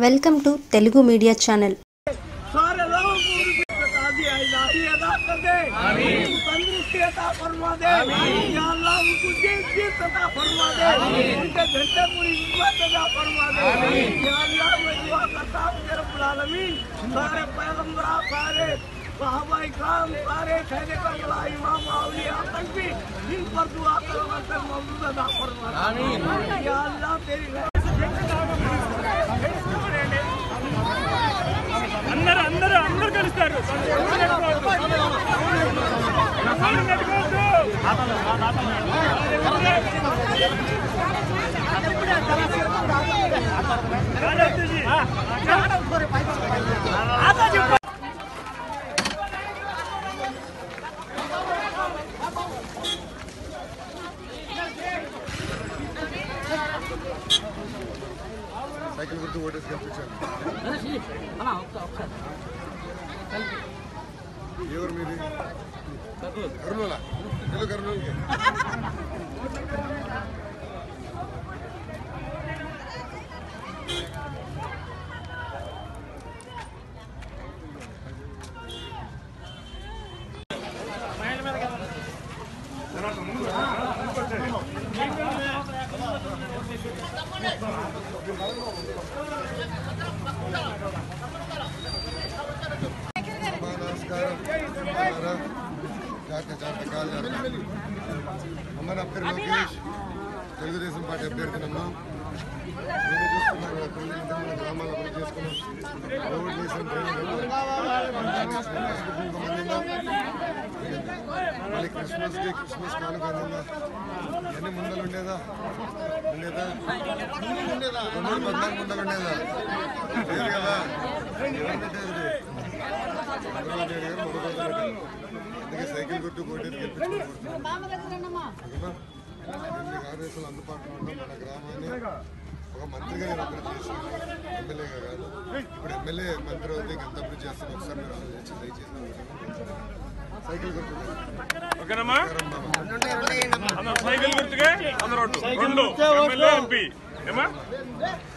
Welcome to Telugu media channel सारे लोगों को उनकी बता दिया इलाही अदा कर दे उनको तंदुरुस्ती अता फरमा दे या अल्लाह उनको जीत जीत अता फरमा दे उनके घंटे पूरी हिम्मत अदा फरमा दे या अल्लाह मैं दुआ करता हूँ तेरे रब्बुल आलमीन सारे पैगंबर सारे सहाबा इकराम सारे ठहरे करबला इमाम औलिया तक भी इन पर दुआ करो कर मौजूद अदा फरमा आमीन या अल्लाह तेरी అందరూ అందరూ అందరూ కలుస్తారు సైకిల్ గుర్తు ఓటేసి కనిపించాను ఎవరు మీది కర్నూల ఏదో కర్నూలుకి అమ్మా, నమస్కారం బాగున్నారా? జాగ్రత్త జాగ్రత్త కాలు జాగ్రత్త. అమ్మ నా పేరు లోకేష్ తెలుగుదేశం పార్టీ అభ్యర్థినమ్మా నేను చూస్తున్నాను కదా, తొమ్మిది ఇంత మన గ్రామాల్లో పని చేసుకున్నాం రోడ్ వేసాం డ్రైనేజ్ మళ్ళీ క్రిస్మస్కి క్రిస్మస్ కానుక అందిందా ఇవన్నీ ముందలు ఉండేదా ఉండేదా రెండు వేల పద్నాలుగు ముందలు ఉండేదా లేదు కదా ఎవరు పెట్టేది చంద్రబాబు నాయుడు గారు మొదటి రోజు పెట్టారు అందుకే సైకిల్ గుర్తు కోటేది గెలిపించుకుంటున్నాం ఓకేనా? నేను మీకు ఆదేశాలు అందుబాటులో ఉన్న మన గ్రామాన్ని ఒక మంత్రిగా నేను అభివృద్ధి చేస్తాను ఎమ్మెల్యేగా కాదు ఇప్పుడు ఎమ్మెల్యే మంత్రి అవుతే ఇంక ఎంత అభివృద్ధి చేస్తాను ఒకసారి మీరు ఆలోచించి దయచేసి సైకిల్ గుర్తు ఓకేనమ్మా అందరూ సైకిల్ గుర్తుగా అందరూ రెండు ఎమ్మెల్యే ఎంపీ ఏమా